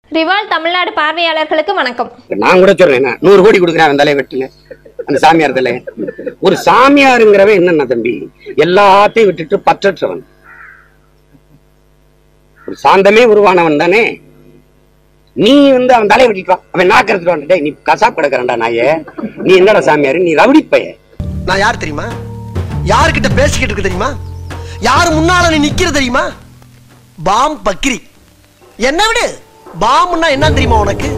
ரிவால் தமிழ்நாடு பார்வையாளர்களுக்கு வணக்கம் நான் கூட சொல்றேன் என்ன, நூறு கோடி கொடுக்குறேன் அவன் தலையை வெட்டுங்க அந்த சாமியார் தலை ஒரு சாமியாருங்கிறவன் என்னன்னா தம்பி எல்லாத்தையும் விட்டுட்டு பற்றற்றவன் ஒரு சாந்தமே உருவானவன் தானே நீ வந்து அவன் தலையை வெட்டிட்டு வா அவன் நாக்கிறதுக்கு வந்துட்டே நீ கசாப் கிடக்குறா நாயே நீ என்னடா சாமியாரு நீ ரவுடி பைய நான் யார் தெரியுமா யார்கிட்ட பேசிக்கிட்டு இருக்கு தெரியுமா யார் முன்னால நீ நிக்கிற தெரியுமா பாம் பக்ரி என்ன விடு பாம்னா என்ன தெரியுமா உனக்கு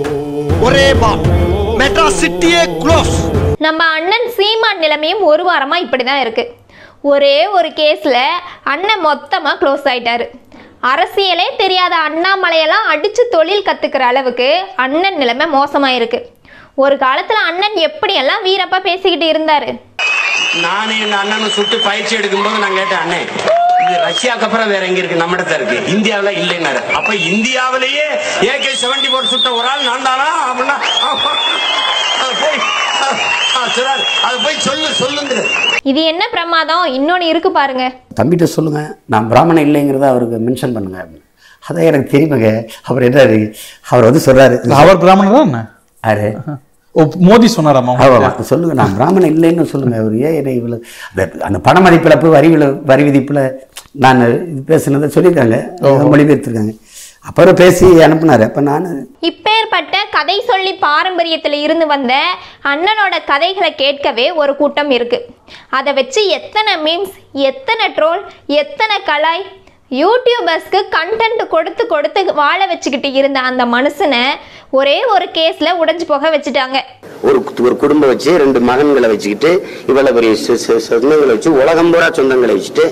ஒரே பாம் மெட்ராஸ் சிட்டியே க்ளோஸ் நம்ம அண்ணன் சீமான் நிலைமையும் ஒரு வாரமா இப்படிதான் இருக்கு ஒரே ஒரு கேஸ்ல அண்ணன் மொத்தமா க்ளோஸ் ஆயிட்டாரு அரசியலே தெரியாத அண்ணாமலையெல்லாம் அடிச்சு தொழில் கத்துக்கிற அளவுக்கு அண்ணன் நிலைமை மோசமா இருக்கு ஒரு காலத்துல அண்ணன் எப்படியெல்லாம் வீரப்பா பேசிக்கிட்டு இருந்தாரு நானே எங்க அண்ணனும் சுட்டு பயிற்சி எடுக்கும்போது நான் கேட்டேன் அண்ணே இது ரஷ்யாக்கு அப்புறம் வேற எங்க இருக்கு நம்மகிட்ட இருக்கு இந்தியாவில இல்லைன்னாரு அப்ப இந்தியாவிலேயே ஏகே செவன்டி போர் சுட்ட ஒரு ஆள் நான் தானா அப்படின்னா ஆமா. அது போய் ஆ, சொல்றாரு. அது போய் சொல்லு சொல்லுங்க இது என்ன பிரமாதம் இன்னொன்னு இருக்கு பாருங்க தம்பிகிட்ட சொல்லுங்க நான் பிராமணன் இல்லைங்கிறத அவருக்கு மென்ஷன் பண்ணுங்க அப்படின்னு. அதான் எனக்கு தெரியுமாங்க அவர் என்ன அவர் வந்து சொல்றாரு அவர் பிராமணர் தான் என்ன யாரு ஓ மோடி சொன்னாராமா ஆமா, ஆமா. சொல்லுங்க நான் பிராமணன் இல்லைன்னு சொல்லுங்க அவர் ஏன் என்னை இவ்வளவு அந்த- அந்த பண மதிப்பிழப்பு வரி வில- வரி விதிப்புல நான் இது பேசுனதை சொல்லியிருக்காங்க மொழிபெயர்த்திருக்காங்க அப்புறம் பேசி அனுப்புனாரு அப்ப நான் இப்பேற்பட்ட கதை சொல்லி பாரம்பரியத்தில் இருந்து வந்த அண்ணனோட கதைகளை கேட்கவே ஒரு கூட்டம் இருக்கு அதை வச்சு எத்தனை மீம்ஸ் எத்தனை ட்ரோல் எத்தனை கலாய் யூடியூபர்ஸ்க்கு கண்டென்ட் கொடுத்து கொடுத்து வாழ வச்சுக்கிட்டு இருந்த அந்த மனுஷனை ஒரே ஒரு கேஸ்ல உடைஞ்சு போக வச்சுட்டாங்க ஒரு ஒரு குடும்பம் வச்சு ரெண்டு மகன்களை வச்சுக்கிட்டு இவ்வளவு பெரிய சொ- சொ- சொந்தங்களை வச்சு உலகம் பூரா சொந்தங்களை வச்சுட்டு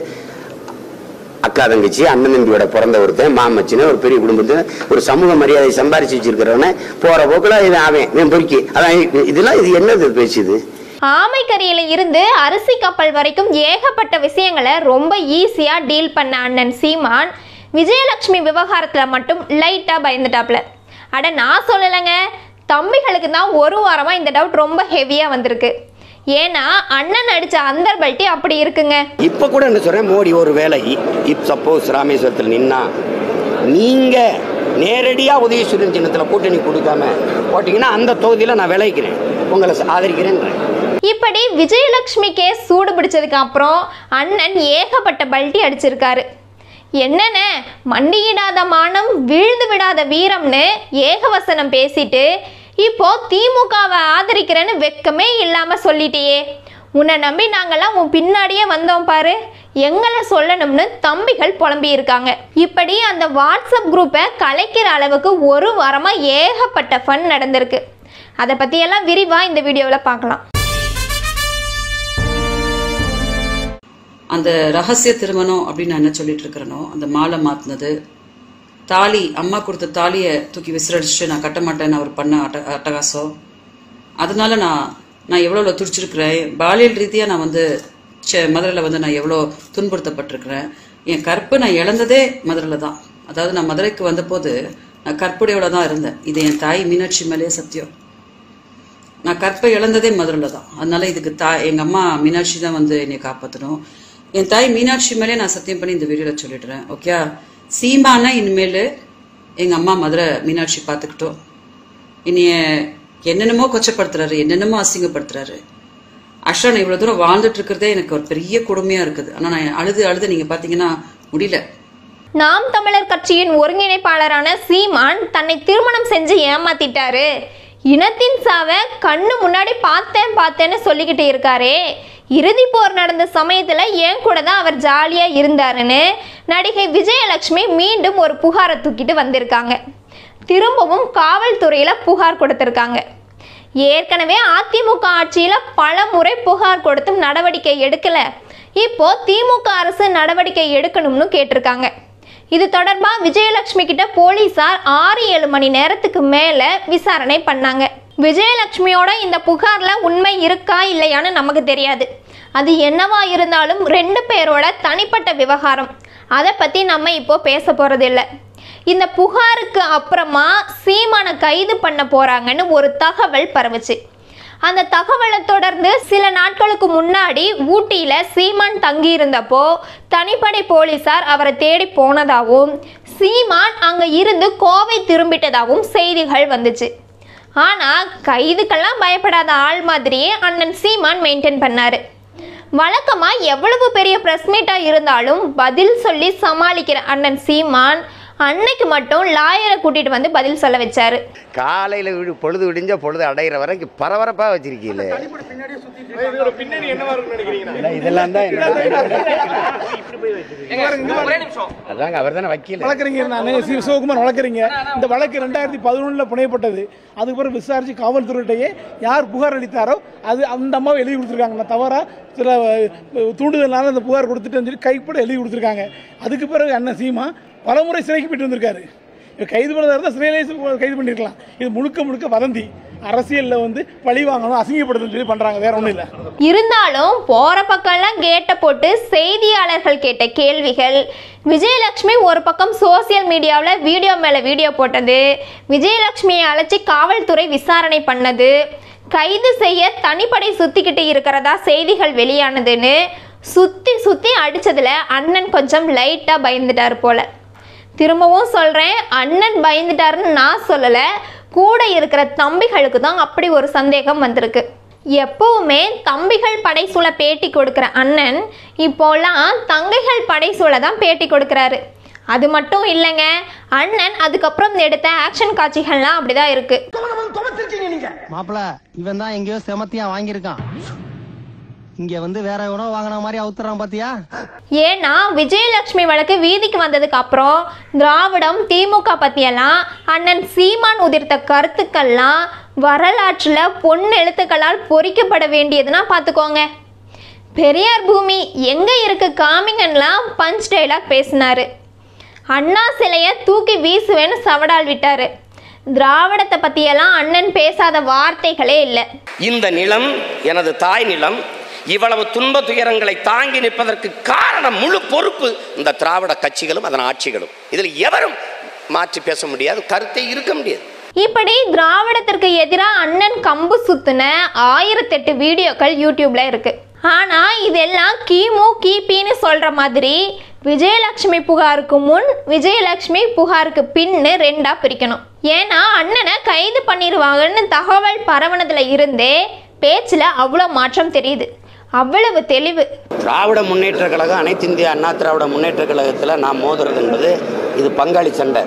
அக்கா தங்கச்சி அண்ணன் தம்பியோட பிறந்த ஒருத்தன் மாமச்சின ஒரு பெரிய குடும்பத்தை ஒரு சமூக மரியாதை சம்பாரிச்சு வச்சிருக்கிறவன போற போக்குல இவன் அவன் இவன் பொறுக்கி அதான் இது- இதெல்லாம் இது என்னது பேசுது ஆமைக்கரியில இருந்து அரிசி கப்பல் வரைக்கும் ஏகப்பட்ட விஷயங்களை ரொம்ப ஈஸியா டீல் பண்ண அண்ணன் சீமான் விஜயலட்சுமி விவகாரத்துல மட்டும் லைட்டா பயந்துட்டாப்ல அட நான் சொல்லலைங்க தம்பிகளுக்கு தான் ஒரு வாரமா இந்த டவுட் ரொம்ப ஹெவியா வந்திருக்கு ஏன்னா அண்ணன் அடிச்ச அந்தர் பல்ட்டி அப்படி இருக்குங்க இப்ப கூட என்ன சொல்றேன் மோடி ஒரு வேலை இப் சப்போஸ் ராமேஸ்வரத்தில் நின்னா நீங்க நேரடியா உதயசூரியன் சின்னத்துல கூட்டணி கொடுக்காம போட்டீங்கன்னா அந்த தொகுதியில நான் விளைவிக்கிறேன் உங்களை ஆதரிக்கிறேன்றேன் இப்படி விஜயலட்சுமி கேஸ் சூடு பிடிச்சதுக்கு அப்புறம் அண்ணன் ஏகப்பட்ட பல்ட்டி அடிச்சிருக்காரு என்னென்ன மண்டியிடாத மானம் வீழ்ந்து விடாத வீரம்னு ஏகவசனம் பேசிட்டு இப்போ திமுகவை ஆதரிக்கிறேன்னு வெக்கமே இல்லாம சொல்லிட்டியே உன்னை நம்பி நாங்கெல்லாம் உன் பின்னாடியே வந்தோம் பாரு எங்களை சொல்லணும்னு தம்பிகள் புலம்பி இருக்காங்க இப்படி அந்த வாட்ஸ்அப் குரூப்பை கலைக்கிற அளவுக்கு ஒரு வாரமா ஏகப்பட்ட ஃபன் நடந்திருக்கு அதை பற்றியெல்லாம் விரிவாக இந்த வீடியோவில் பார்க்கலாம் அந்த ரகசிய திருமணம் அப்படின்னு நான் என்ன சொல்லிட்டு இருக்கிறேனோ அந்த மாலை மாத்தினது தாலி அம்மா கொடுத்த தாலியை தூக்கி விசிறடிச்சுட்டு நான் கட்ட மாட்டேன்னு அவர் பண்ண அட்ட அட்டகாசம் அதனால நான் நான் எவ்வளோ துடிச்சிருக்கிறேன் பாலியல் ரீதியாக நான் வந்து மதுரையில் வந்து நான் எவ்வளோ துன்புறுத்தப்பட்டிருக்கிறேன் என் கற்பு நான் இழந்ததே மதுரையில் தான் அதாவது நான் மதுரைக்கு வந்தபோது நான் கற்புடையோட தான் இருந்தேன் இது என் தாய் மீனாட்சி மேலேயே சத்தியம் நான் கற்பை இழந்ததே மதுரையில் தான் அதனால இதுக்கு தாய் எங்கள் அம்மா மீனாட்சி தான் வந்து என்னை காப்பாற்றணும் என் தாய் மீனாட்சி மேலே நான் சத்தியம் பண்ணி இந்த வீடியோவில் சொல்லிடுறேன் ஓகே சீமானா இனிமேல் எங்கள் அம்மா மதுரை மீனாட்சி பார்த்துக்கிட்டோம் இனிய என்னென்னமோ கொச்சப்படுத்துறாரு என்னென்னமோ அசிங்கப்படுத்துறாரு ஆக்சுவலாக நான் இவ்வளோ தூரம் வாழ்ந்துட்டு இருக்கிறதே எனக்கு ஒரு பெரிய கொடுமையாக இருக்குது ஆனால் நான் அழுது அழுது நீங்கள் பார்த்தீங்கன்னா முடியல நாம் தமிழர் கட்சியின் ஒருங்கிணைப்பாளரான சீமான் தன்னை திருமணம் செஞ்சு ஏமாத்திட்டாரு இனத்தின் சாவை கண்ணு முன்னாடி பார்த்தேன் பார்த்தேன்னு சொல்லிக்கிட்டு இருக்காரே இறுதி போர் நடந்த சமயத்தில் என் கூட தான் அவர் ஜாலியாக இருந்தாருன்னு நடிகை விஜயலட்சுமி மீண்டும் ஒரு புகாரை தூக்கிட்டு வந்திருக்காங்க திரும்பவும் காவல்துறையில் புகார் கொடுத்துருக்காங்க ஏற்கனவே அதிமுக ஆட்சியில் பல முறை புகார் கொடுத்தும் நடவடிக்கை எடுக்கல இப்போ திமுக அரசு நடவடிக்கை எடுக்கணும்னு கேட்டிருக்காங்க இது தொடர்பா விஜயலட்சுமி கிட்ட போலீசார் ஆறு ஏழு மணி நேரத்துக்கு மேல விசாரணை பண்ணாங்க விஜயலட்சுமியோட இந்த புகார்ல உண்மை இருக்கா இல்லையான்னு நமக்கு தெரியாது அது என்னவா இருந்தாலும் ரெண்டு பேரோட தனிப்பட்ட விவகாரம் அதை பத்தி நம்ம இப்போ பேச போறது இல்லை இந்த புகாருக்கு அப்புறமா சீமானை கைது பண்ண போறாங்கன்னு ஒரு தகவல் பரவுச்சு அந்த தகவலை தொடர்ந்து சில நாட்களுக்கு முன்னாடி ஊட்டியில சீமான் தங்கியிருந்தப்போ தனிப்படை போலீசார் அவரை தேடி போனதாகவும் சீமான் அங்க இருந்து கோவை திரும்பிட்டதாகவும் செய்திகள் வந்துச்சு ஆனா கைதுக்கெல்லாம் பயப்படாத ஆள் மாதிரியே அண்ணன் சீமான் மெயின்டைன் பண்ணாரு வழக்கமா எவ்வளவு பெரிய பிரஸ் மீட்டா இருந்தாலும் பதில் சொல்லி சமாளிக்கிற அண்ணன் சீமான் அன்னைக்கு மட்டும் லாயரை கூட்டிட்டு வந்து பதில் சொல்ல வச்சாரு காலையில் விடு பொழுது விடிஞ்ச பொழுது அடையிற வரைக்கும் பரபரப்பாக வச்சிருக்கீங்களே இல்ல, இதெல்லாம் தான் அதாங்க அவர் தானே வக்கீல் வழக்கறிஞர் நான் சி சிவகுமார் வழக்கறிஞர் இந்த வழக்கு ரெண்டாயிரத்தி பதினொன்றில் புனையப்பட்டது அதுக்கப்புறம் விசாரிச்சு காவல்துறையிட்டயே யார் புகார் அளித்தாரோ அது அந்த அம்மாவை எழுதி கொடுத்துருக்காங்க நான் தவறா சில அஹ், தூண்டுதல்னால அந்த புகார் கொடுத்துட்டேன்னு சொல்லி கைப்பட எழுதி கொடுத்துருக்காங்க அதுக்கு பிறகு அண்ணன் சீமா பலமுறை சிறைக்கு போயிட்டு வந்திருக்காரு இவர் கைது பண்ணதாக இருந்தால் சிறையிலே கைது பண்ணியிருக்கலாம் இது முழுக்க முழுக்க வதந்தி அரசியலில் வந்து பழி வாங்கணும் அசிங்கப்படுதுன்னு சொல்லி பண்ணுறாங்க வேற ஒன்றும் இல்லை இருந்தாலும் போற பக்கம்லாம் கேட்ட போட்டு செய்தியாளர்கள் கேட்ட கேள்விகள் விஜயலட்சுமி ஒரு பக்கம் சோசியல் மீடியாவில் வீடியோ மேலே வீடியோ போட்டது விஜயலட்சுமியை அழைச்சி காவல்துறை விசாரணை பண்ணது கைது செய்ய தனிப்படை சுத்திக்கிட்டு இருக்கிறதா செய்திகள் வெளியானதுன்னு சுத்தி சுத்தி அடிச்சதுல அண்ணன் கொஞ்சம் லைட்டா பயந்துட்டார் போல திரும்பவும் சொல்கிறேன் அண்ணன் பயந்துட்டாருன்னு நான் சொல்லலை கூட இருக்கிற தம்பிகளுக்கு தான் அப்படி ஒரு சந்தேகம் வந்திருக்கு எப்பவுமே தம்பிகள் படைசூழ பேட்டி கொடுக்குற அண்ணன் இப்போலாம் தங்கைகள் படைசூழ தான் பேட்டி கொடுக்குறாரு அது மட்டும் இல்லைங்க அண்ணன் அதுக்கப்புறம் எடுத்த ஆக்ஷன் காட்சிகள்லாம் அப்படிதான் இருக்கு மாப்பிள இவன் தான் எங்கேயோ செமத்தியா வாங்கியிருக்கான் இங்க வந்து வேற உணவு வாங்கின மாதிரி அவுத்துறான் பாத்தியா ஏன்னா விஜயலட்சுமி வழக்கு வீதிக்கு வந்ததுக்கு அப்புறம் திராவிடம் திமுக பற்றியெல்லாம் அண்ணன் சீமான் உதிர்த்த கருத்துக்கள்லாம் வரலாற்றில் பொன் எழுத்துக்களால் பொறிக்கப்பட வேண்டியதுன்னா பார்த்துக்கோங்க பெரியார் பூமி எங்கே இருக்கு காமிங்கன்லாம் பஞ்ச் டைலாக் பேசினாரு அண்ணா சிலையை தூக்கி வீசுவேன்னு சவடால் விட்டாரு திராவிடத்தை பற்றியெல்லாம் அண்ணன் பேசாத வார்த்தைகளே இல்லை இந்த நிலம் எனது தாய் நிலம் இவ்வளவு துன்ப துயரங்களை தாங்கி நிற்பதற்கு காரணம் முழு பொறுப்பு இந்த திராவிட கட்சிகளும் அதன் ஆட்சிகளும் இதில் எவரும் மாற்றி பேச முடியாது கருத்தை இருக்க முடியாது இப்படி திராவிடத்திற்கு எதிராக அண்ணன் கம்பு சுத்துன ஆயிரத்தெட்டு வீடியோக்கள் யூடியூப்ல இருக்கு ஆனா இதெல்லாம் கிமு கிபின்னு சொல்ற மாதிரி விஜயலட்சுமி புகாருக்கு முன் விஜயலட்சுமி புகாருக்கு பின்னு ரெண்டா பிரிக்கணும் ஏன்னா அண்ணனை கைது பண்ணிடுவாங்கன்னு தகவல் பரவனதுல இருந்தே பேச்சுல அவ்வளோ மாற்றம் தெரியுது அவ்வளவு தெளிவு திராவிட முன்னேற்ற கழகம் அனைத்து இந்திய அண்ணா திராவிட முன்னேற்ற கழகத்தில் நான் மோதுறது என்பது இது பங்காளி சண்டை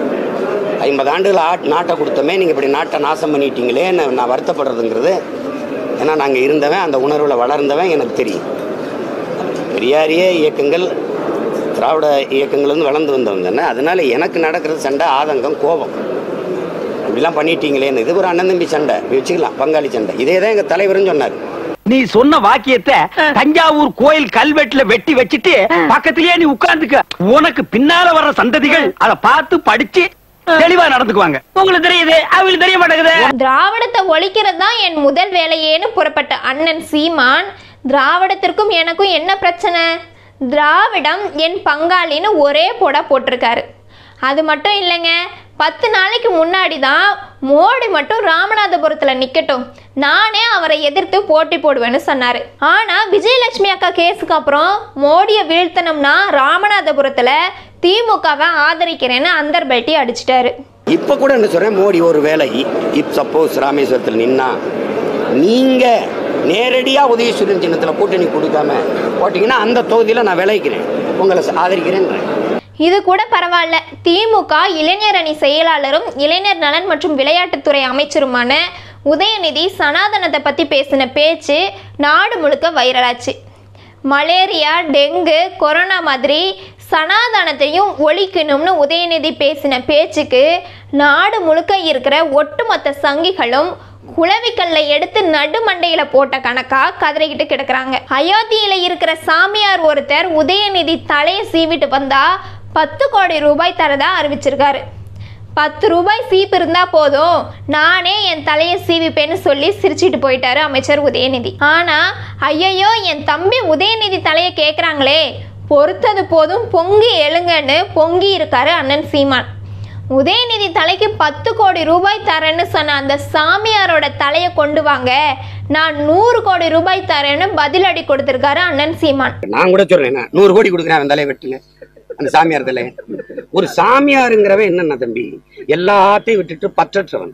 ஐம்பது ஆண்டுகள் ஆட் நாட்டை கொடுத்தமே நீங்கள் இப்படி நாட்டை நாசம் பண்ணிட்டீங்களே நான் நான் வருத்தப்படுறதுங்கிறது ஏன்னா நாங்கள் இருந்தவன் அந்த உணர்வில் வளர்ந்தவன் எனக்கு தெரியும் பெரியாரிய இயக்கங்கள் திராவிட இயக்கங்கள்லேருந்து வளர்ந்து வந்தவங்க தானே அதனால எனக்கு நடக்கிறது சண்டை ஆதங்கம் கோபம் இப்படிலாம் பண்ணிட்டீங்களேன்னு இது ஒரு அண்ணன் தம்பி சண்டை இப்படி வச்சுக்கலாம் பங்காளி சண்டை இதே தான் எங்கள் தலைவரும் சொன்னார் நீ சொன்ன வாக்கியத்தை தஞ்சாவூர் கோயில் கல்வெட்டுல வெட்டி வச்சிட்டு பக்கத்திலேயே நீ உட்கார்ந்துக்க உனக்கு பின்னால வர்ற சந்ததிகள் அத பார்த்து படிச்சு தெளிவா நடந்துக்குவாங்க உங்களுக்கு தெரியுது அவங்களுக்கு தெரிய மாட்டேங்குது திராவிடத்தை ஒழிக்கிறது தான் என் முதல் வேலையேன்னு புறப்பட்ட அண்ணன் சீமான் திராவிடத்திற்கும் எனக்கும் என்ன பிரச்சனை திராவிடம் என் பங்காளின்னு ஒரே போட போட்டிருக்காரு அது மட்டும் இல்லைங்க பத்து நாளைக்கு முன்னாடி தான் மோடி மட்டும் ராமநாதபுரத்தில் நிற்கட்டும் நானே அவரை எதிர்த்து போட்டி போடுவேன்னு சொன்னார் ஆனால் விஜயலட்சுமி அக்கா கேஸுக்கு அப்புறம் மோடியை வீழ்த்தணும்னா ராமநாதபுரத்தில் திமுகவை ஆதரிக்கிறேன்னு அந்தர் பெல்ட்டி அடிச்சிட்டாரு இப்போ கூட என்ன சொல்கிறேன் மோடி ஒரு வேலை இப் சப்போஸ் ராமேஸ்வரத்தில் நின்னா நீங்கள் நேரடியாக உதயசூரியன் சின்னத்தில் கூட்டணி கொடுக்காம போட்டிங்கன்னா அந்த தொகுதியில் நான் விளைவிக்கிறேன் உங்களை ஆதரிக்கிறேன்றேன் இது கூட பரவாயில்ல திமுக இளைஞர் அணி செயலாளரும் இளைஞர் நலன் மற்றும் விளையாட்டுத்துறை அமைச்சருமான உதயநிதி சனாதனத்தை பற்றி பேசின பேச்சு நாடு முழுக்க வைரலாச்சு மலேரியா டெங்கு கொரோனா மாதிரி சனாதனத்தையும் ஒழிக்கணும்னு உதயநிதி பேசின பேச்சுக்கு நாடு முழுக்க இருக்கிற ஒட்டுமொத்த சங்கிகளும் குளவிக்கல்ல எடுத்து நடுமண்டையில போட்ட கணக்கா கதறிக்கிட்டு கிடக்குறாங்க அயோத்தியில இருக்கிற சாமியார் ஒருத்தர் உதயநிதி தலையை சீவிட்டு வந்தா பத்து கோடி ரூபாய் தரதா அறிவிச்சிருக்காரு பத்து ரூபாய் சீப்பு இருந்தா போதும் நானே என் தலையை சீவிப்பேன்னு சொல்லி சிரிச்சிட்டு போயிட்டாரு அமைச்சர் உதயநிதி ஆனா ஐயையோ என் தம்பி உதயநிதி தலையை கேட்குறாங்களே பொறுத்தது போதும் பொங்கி எழுங்கன்னு பொங்கி இருக்காரு அண்ணன் சீமான் உதயநிதி தலைக்கு பத்து கோடி ரூபாய் தரேன்னு சொன்ன அந்த சாமியாரோட தலையை கொண்டு வாங்க நான் நூறு கோடி ரூபாய் தரேன்னு பதிலடி கொடுத்திருக்காரு அண்ணன் சீமான் நான் கூட சொல்றேன் நான் நூறு கோடி கொடுக்குறேன் அவன் தலையை வெட்டுங்க அந்த சாமியார் தலை ஒரு சாமியாருங்கிறவன் என்னன்னா தம்பி எல்லாத்தையும் விட்டுட்டு பற்றற்றவன்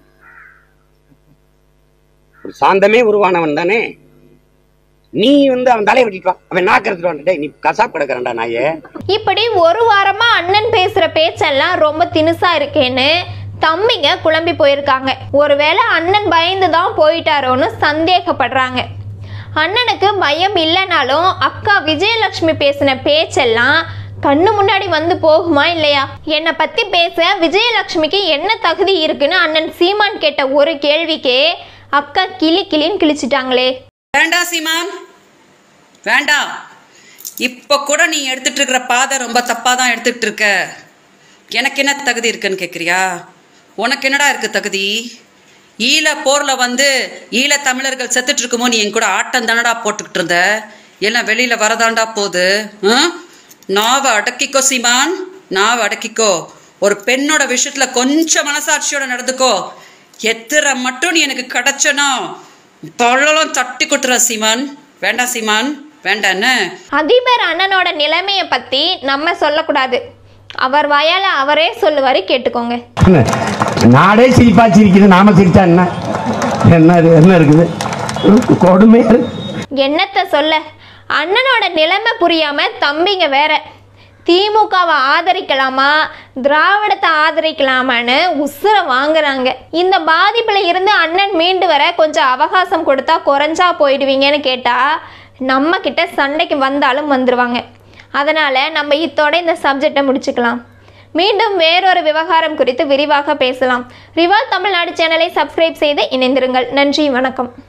ஒரு சாந்தமே உருவானவன் தானே நீ வந்து அவன் தலையை விட்டுட்டு வா அவன் நாக்கிறதுட்டு வந்துட்டே நீ கசாப் கிடக்குறா நாயே இப்படி ஒரு வாரமா அண்ணன் பேசுற பேச்செல்லாம் ரொம்ப தினுசா இருக்கேன்னு தம்பிங்க குழம்பி போயிருக்காங்க ஒருவேளை அண்ணன் பயந்து தான் போயிட்டாரோன்னு சந்தேகப்படுறாங்க அண்ணனுக்கு பயம் இல்லைனாலும் அக்கா விஜயலட்சுமி பேசின பேச்செல்லாம் கண்ணு முன்னாடி வந்து போகுமா இல்லையா என்னை பத்தி பேச விஜயலட்சுமிக்கு என்ன தகுதி இருக்குன்னு அண்ணன் சீமான் கேட்ட ஒரு கேள்விக்கே அக்கா கிளி கிளின்னு கிழிச்சிட்டாங்களே வேண்டாம் சீமான் வேண்டாம் இப்போ கூட நீ எடுத்துட்டு இருக்கிற பாதை ரொம்ப தப்பாக தான் எடுத்துட்டு இருக்க எனக்கு என்ன தகுதி இருக்குன்னு கேட்குறியா உனக்கு என்னடா இருக்கு தகுதி ஈழ போரில் வந்து ஈழ தமிழர்கள் செத்துட்டு இருக்குமோ நீ என் கூட ஆட்டம் தானடா போட்டுக்கிட்டு இருந்த எல்லாம் வெளியில் வரதாண்டா போகுது ம்? நாவை அடக்கிக்கோ சீமான் நாவை அடக்கிக்கோ ஒரு பெண்ணோட விஷயத்தில் கொஞ்சம் மனசாட்சியோட நடந்துக்கோ எத்திர மட்டும் நீ எனக்கு கிடைச்சனா தொழலும் தட்டி கொடுத்துற சீமான் வேண்டாம் சீமான் வேண்டான்னு அதிபர் அண்ணனோட நிலைமையை பத்தி நம்ம சொல்லக்கூடாது அவர் வாயால அவரே சொல்லுவாரு கேட்டுக்கோங்க நாடே சிரிப்பா சிரிக்குது நாம சிரிச்சா என்ன என்ன இது- என்ன இருக்குது கொடுமையா இருக்கு என்னத்த சொல்ல அண்ணனோட நிலைமை புரியாம தம்பிங்க வேற திமுகவை ஆதரிக்கலாமா திராவிடத்தை ஆதரிக்கலாமான்னு உசுர வாங்குறாங்க இந்த பாதிப்புல இருந்து அண்ணன் மீண்டு வர கொஞ்சம் அவகாசம் கொடுத்தா குறைஞ்சா போயிடுவீங்கன்னு கேட்டா நம்ம கிட்ட சண்டைக்கு வந்தாலும் வந்துருவாங்க அதனால நம்ம இத்தோட இந்த சப்ஜெக்டை முடிச்சுக்கலாம் மீண்டும் வேறொரு விவகாரம் குறித்து விரிவாக பேசலாம் ரிவால் தமிழ்நாடு சேனலை சப்ஸ்கிரைப் செய்து இணைந்திருங்கள் நன்றி வணக்கம்